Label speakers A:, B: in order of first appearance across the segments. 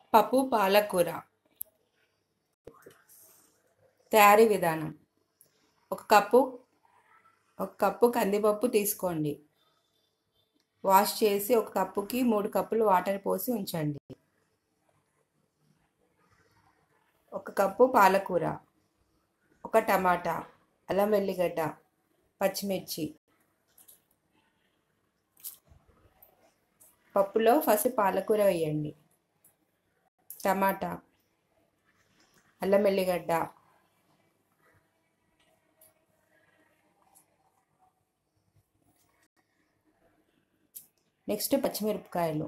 A: పప్పు పాలకూర తయారీ విధానం ఒక కప్పు ఒక కప్పు కందిపప్పు తీసుకోండి వాష్ చేసి ఒక కప్పుకి మూడు కప్పులు వాటర్ పోసి ఉంచండి ఒక కప్పు పాలకూర ఒక టమాటా అల్లం వెల్లిగడ్డ పచ్చిమిర్చి పప్పులో ఫస్ట్ పాలకూర వేయండి టమాటా అల్లం వెల్లిగడ్డ నెక్స్ట్ పచ్చిమిరపకాయలు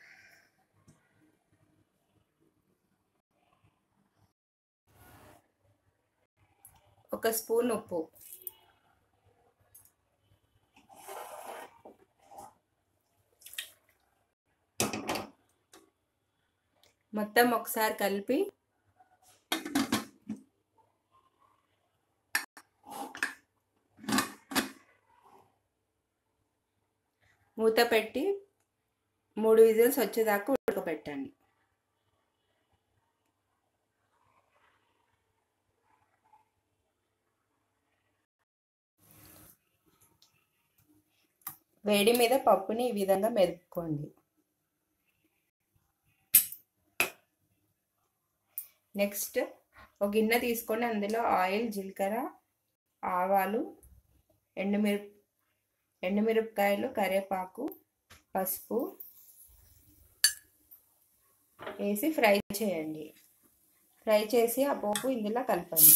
A: ఒక స్పూన్ ఉప్పు మొత్తం ఒకసారి కలిపి మూత పెట్టి మూడు విజిల్స్ వచ్చేదాకా ఉడకబెట్టండి వేడి మీద పప్పుని ఈ విధంగా మెదుపుకోండి నెక్స్ట్ ఒక గిన్నె తీసుకొని అందులో ఆయిల్ జీలకర్ర ఆవాలు ఎండుమిరప ఎండుమిరపకాయలు కరివేపాకు పసుపు వేసి ఫ్రై చేయండి ఫ్రై చేసి ఆ పోపు ఇందులో కలపండి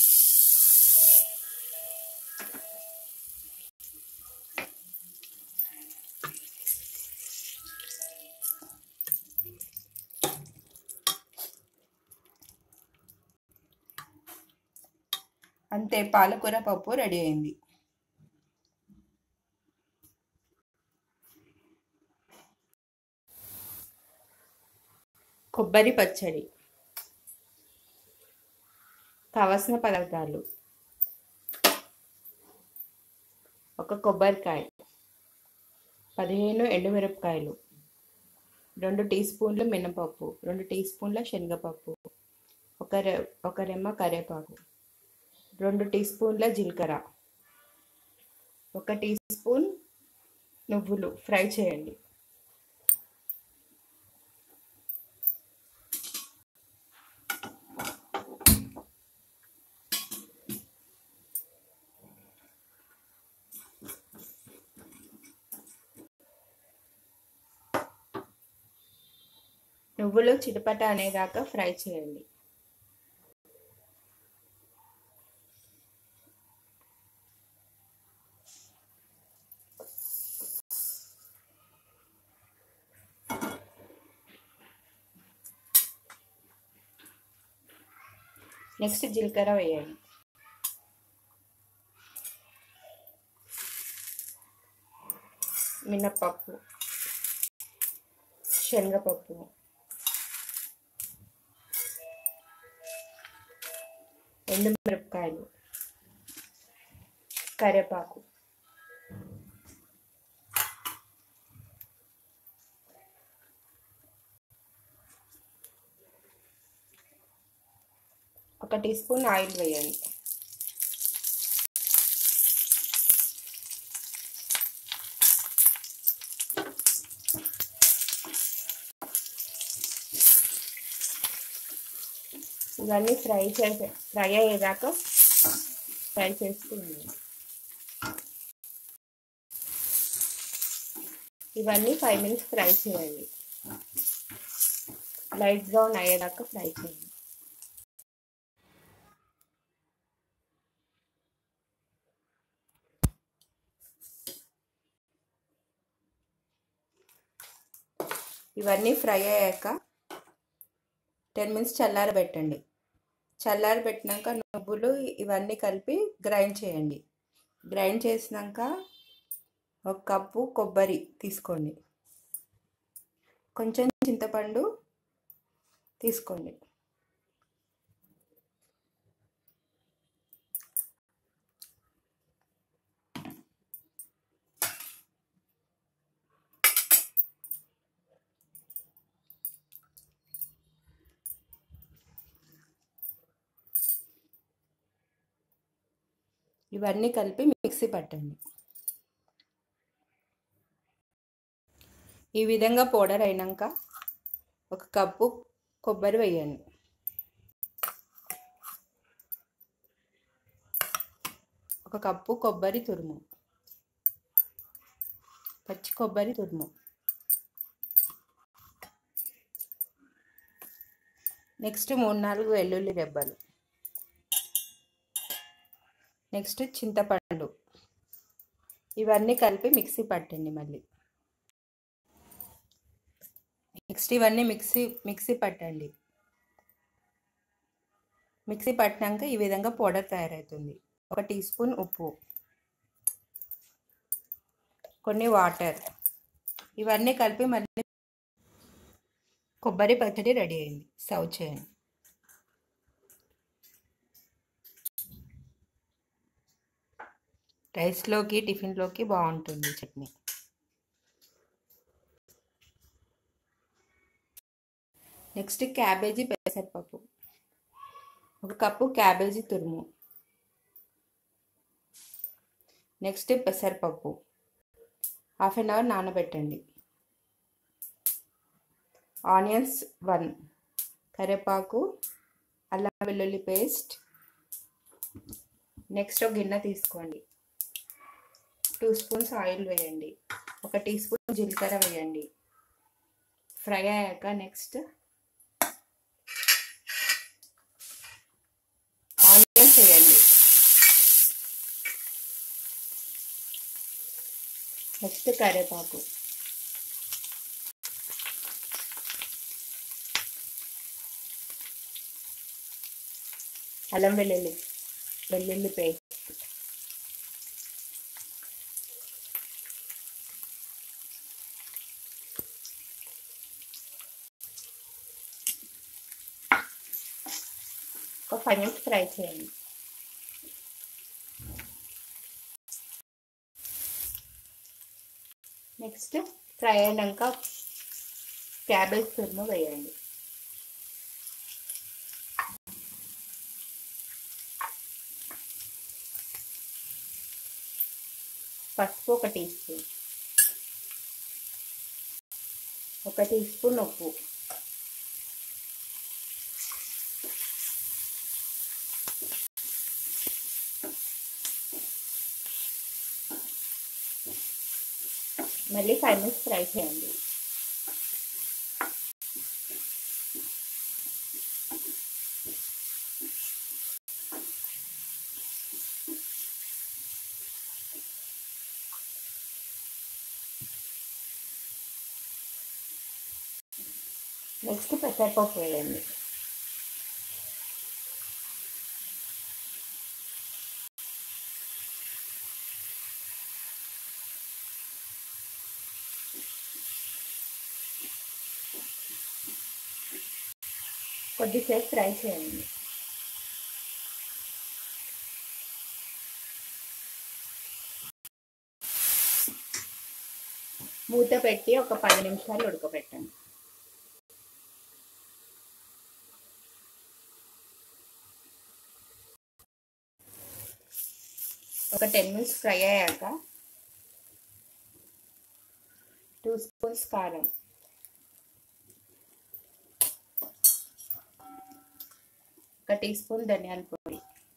A: అంతే పాలకూర పప్పు రెడీ అయింది కొబ్బరి పచ్చడి కావలసిన పదార్థాలు ఒక కొబ్బరికాయ పదిహేను ఎండుమిరపకాయలు రెండు టీ స్పూన్లు మినపప్పు రెండు టీ స్పూన్ల శనగపప్పు ఒక రె ఒక రెమ్మ కరివేపాకు రెండు టీ స్పూన్ల జీలకర్ర ఒక టీ స్పూన్ నువ్వులు ఫ్రై చేయండి నువ్వులు చిటపట అనేదాకా ఫ్రై చేయండి నెక్స్ట్ జీలకర్ర వేయండి మినప్పప్పు శనగపప్పు ఎండుమిరపకాయలు కరివేపాకు ఒక టీ స్పూన్ ఆయిల్ వేయండి ఇవన్నీ ఫ్రై చేసే ఫ్రై అయ్యేదాకా ఫ్రై చేస్తూ ఉండండి ఇవన్నీ ఫైవ్ మినిట్స్ ఫ్రై చేయండి లైట్ బ్రౌన్ అయ్యేదాకా ఫ్రై చేయండి ఇవన్నీ ఫ్రై అయ్యాక టెన్ మినిట్స్ చల్లారబెట్టండి చల్లారబెట్టినాక నువ్వులు ఇవన్నీ కలిపి గ్రైండ్ చేయండి గ్రైండ్ చేసినాక ఒక కప్పు కొబ్బరి తీసుకోండి కొంచెం చింతపండు తీసుకోండి ఇవన్నీ కలిపి మిక్సీ పట్టండి ఈ విధంగా పౌడర్ అయినాక ఒక కప్పు కొబ్బరి వేయండి ఒక కప్పు కొబ్బరి తురుము పచ్చి కొబ్బరి తురుము నెక్స్ట్ మూడు నాలుగు వెల్లుల్లి రెబ్బలు నెక్స్ట్ చింతపండు ఇవన్నీ కలిపి మిక్సీ పట్టండి మళ్ళీ నెక్స్ట్ ఇవన్నీ మిక్సీ మిక్సీ పట్టండి మిక్సీ పట్టినాక ఈ విధంగా పౌడర్ తయారవుతుంది ఒక టీ స్పూన్ ఉప్పు కొన్ని వాటర్ ఇవన్నీ కలిపి మళ్ళీ కొబ్బరి పచ్చడి రెడీ అయింది సర్వ్ చేయండి రైస్లోకి టిఫిన్లోకి బాగుంటుంది చట్నీ నెక్స్ట్ క్యాబేజీ పెసరపప్పు ఒక కప్పు క్యాబేజీ తురుము నెక్స్ట్ పెసరపప్పు హాఫ్ అన్ అవర్ నానబెట్టండి ఆనియన్స్ వన్ కరివేపాకు అల్లం వెల్లుల్లి పేస్ట్ నెక్స్ట్ ఒక గిన్నె తీసుకోండి టూ స్పూన్స్ ఆయిల్ వేయండి ఒక టీ స్పూన్ జీలకర్ర వేయండి ఫ్రై అయ్యాక నెక్స్ట్ ఆనియన్స్ వేయండి నెక్స్ట్ కరివేపాకు అల్లం వెల్లుల్లి వెల్లుల్లి పేస్ట్ ఒక ఫైవ్ మినిట్స్ ఫ్రై చేయండి నెక్స్ట్ ఫ్రై అయినాక క్యాబేజ్ తురుము వేయండి పసుపు ఒక టీ స్పూన్ ఒక టీ స్పూన్ ఉప్పు మళ్ళీ ఫైవ్ మినిట్స్ ఫ్రై చేయండి నెక్స్ట్ పెసరపప్పు వేయండి కొద్దిసేపు ఫ్రై చేయండి మూత పెట్టి ఒక పది నిమిషాలు ఉడకబెట్టండి ఒక టెన్ మినిట్స్ ఫ్రై అయ్యాక టూ స్పూన్స్ కారం ఒక టీ స్పూన్ ధనియాల పొడి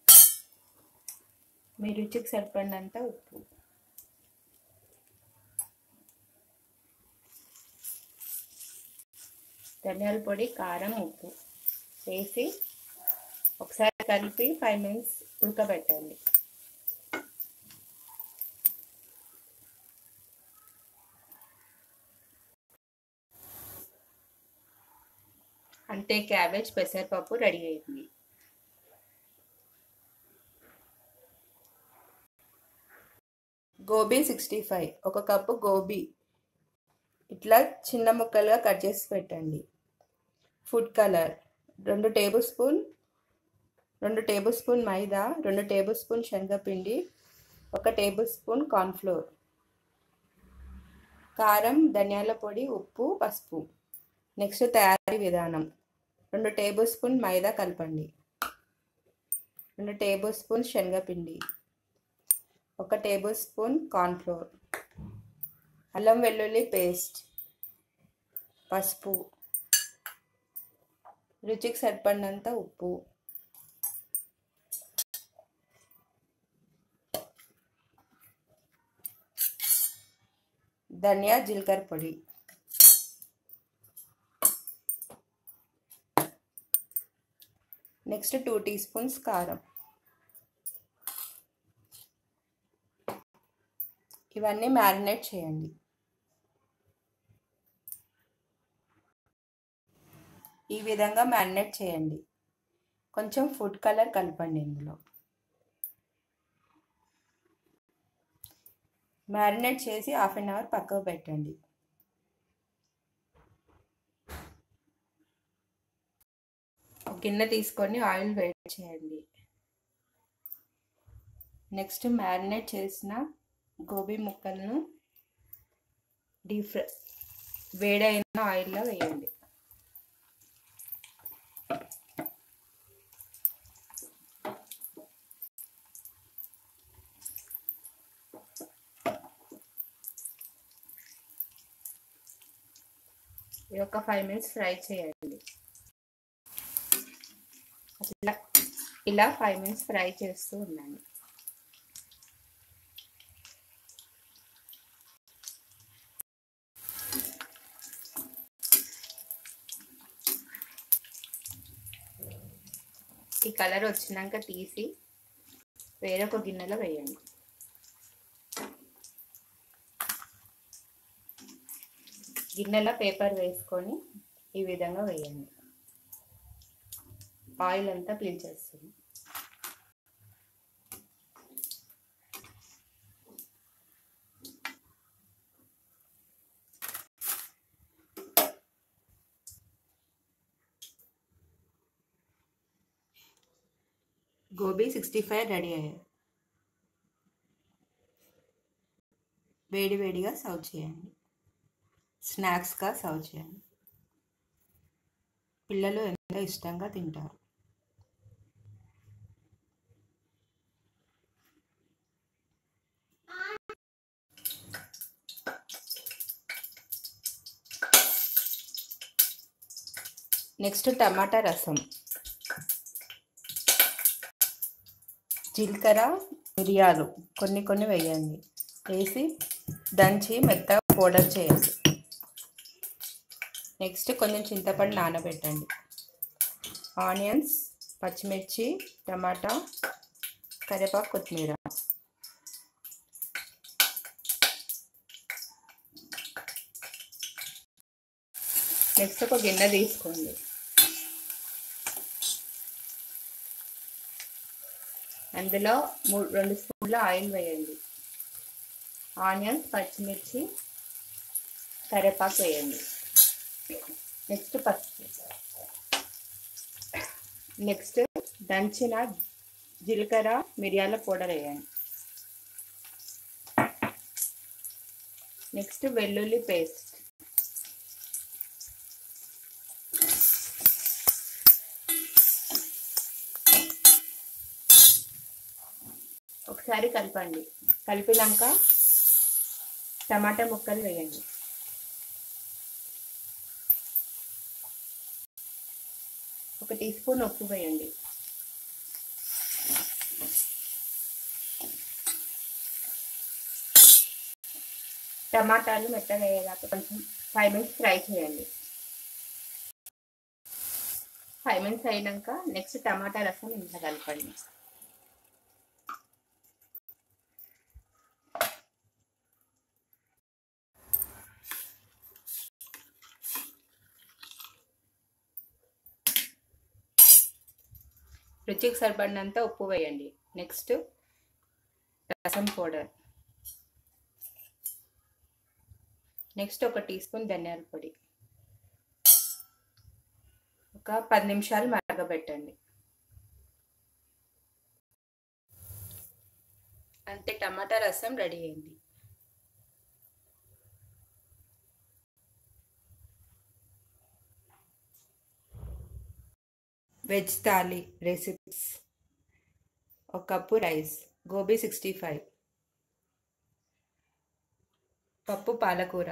A: మీ రుచికి సరిపడినంత ఉప్పు ధనియాల పొడి కారం ఉప్పు వేసి ఒకసారి కలిపి ఫైవ్ మినిట్స్ ఉడకబెట్టండి అంతే క్యాబేజ్ పెసరపప్పు రెడీ అయింది గోబీ సిక్స్టీ ఫైవ్ ఒక కప్పు గోబీ ఇట్లా చిన్న ముక్కలుగా కట్ చేసి పెట్టండి ఫుడ్ కలర్ రెండు టేబుల్ స్పూన్ రెండు టేబుల్ స్పూన్ మైదా రెండు టేబుల్ స్పూన్ శనగపిండి ఒక టేబుల్ స్పూన్ కార్న్ఫ్లోర్ కారం ధనియాల పొడి ఉప్పు పసుపు నెక్స్ట్ తయారీ విధానం రెండు టేబుల్ స్పూన్ మైదా కలపండి రెండు టేబుల్ స్పూన్ శనగపిండి ఒక టేబుల్ స్పూన్ కార్న్ఫ్లోర్ అల్లం వెల్లుల్లి పేస్ట్ పసుపు రుచికి సరిపడినంత ఉప్పు ధనియా జీలకర్ర పొడి నెక్స్ట్ టూ టీ స్పూన్స్ కారం ఇవన్నీ మ్యారినేట్ చేయండి ఈ విధంగా మ్యారినేట్ చేయండి కొంచెం ఫుడ్ కలర్ కలపండి ఇందులో మ్యారినేట్ చేసి హాఫ్ అన్ అవర్ పక్కకు పెట్టండి ఒక గిన్నె తీసుకొని ఆయిల్ వేడి చేయండి నెక్స్ట్ మ్యారినేట్ చేసిన గోబీ ముక్కలను డీప్ ఫ్రై వేడైన ఆయిల్లో వేయండి ఇది ఒక ఫైవ్ మినిట్స్ ఫ్రై చేయండి ఇలా ఇలా ఫైవ్ మినిట్స్ ఫ్రై చేస్తూ ఉండండి ఈ కలర్ వచ్చినాక తీసి వేరొక గిన్నెలో వేయండి గిన్నెలో పేపర్ వేసుకొని ఈ విధంగా వేయండి ఆయిల్ అంతా పీల్చేస్తుంది గోబీ సిక్స్టీ ఫైవ్ రెడీ అయ్యాయి వేడి వేడిగా సర్వ్ చేయండి స్నాక్స్గా సర్వ్ చేయండి పిల్లలు ఎంతో ఇష్టంగా తింటారు నెక్స్ట్ టమాటా రసం జీలకర్ర మిరియాలు కొన్ని కొన్ని వేయండి వేసి దంచి మెత్తగా పౌడర్ చేయండి నెక్స్ట్ కొంచెం చింతపండు నానబెట్టండి ఆనియన్స్ పచ్చిమిర్చి టమాటా కరివేపాకు కొత్తిమీర నెక్స్ట్ ఒక గిన్నె తీసుకోండి అందులో మూడు రెండు స్పూన్ల ఆయిల్ వేయండి ఆనియన్స్ పచ్చిమిర్చి కరివేపాకు వేయండి నెక్స్ట్ పసుపు నెక్స్ట్ దంచిన జీలకర్ర మిరియాల పౌడర్ వేయండి నెక్స్ట్ వెల్లుల్లి పేస్ట్ ఒకసారి కలపండి కలిపినాక టమాటా ముక్కలు వేయండి ఒక టీ స్పూన్ ఉప్పు వేయండి టమాటాలు మెత్తగా అయ్యేదాకా కొంచెం ఫైవ్ మినిట్స్ ఫ్రై చేయండి ఫైవ్ మినిట్స్ అయినాక నెక్స్ట్ టమాటా రసం ఇంత కలపండి రుచికి సరిపడినంత ఉప్పు వేయండి నెక్స్ట్ రసం పౌడర్ నెక్స్ట్ ఒక టీ స్పూన్ ధనియాల పొడి ఒక పది నిమిషాలు మరగబెట్టండి అంతే టమాటా రసం రెడీ అయింది వెజ్ థాలీ రెసిపీస్ ఒక cup rice gobi sixty five పప్పు పాలకూర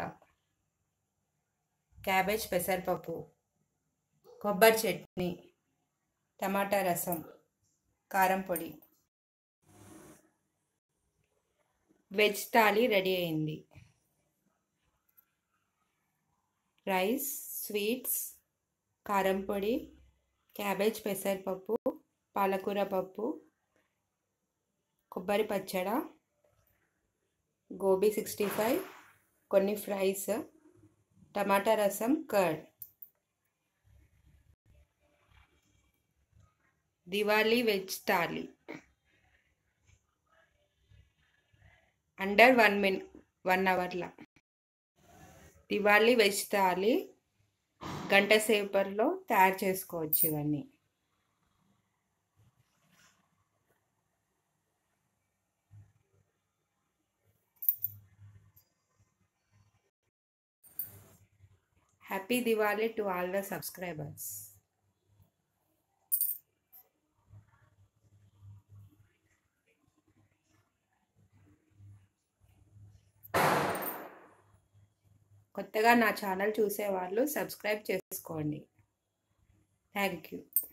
A: క్యాబేజ్ పెసరపప్పు కొబ్బరి చట్నీ టమాటా రసం కారం పొడి వెజ్ థాలీ రెడీ అయింది రైస్ స్వీట్స్ కారం పొడి క్యాబేజ్ పెసరపప్పు పాలకూర పప్పు కొబ్బరి పచ్చడ గోబీ సిక్స్టీ ఫైవ్ కొన్ని ఫ్రైస్ టమాటా rasam curd Diwali veg thali under one min one అవర్లా దివాళీ వెజ్ థాలీ గంట సేపర్లో తయారు చేసుకోవచ్చు ఇవన్నీ happy Diwali to all the subscribers కొత్తగా నా ఛానల్ చూసేవాళ్ళు సబ్స్క్రైబ్ చేసుకోండి థ్యాంక్ యూ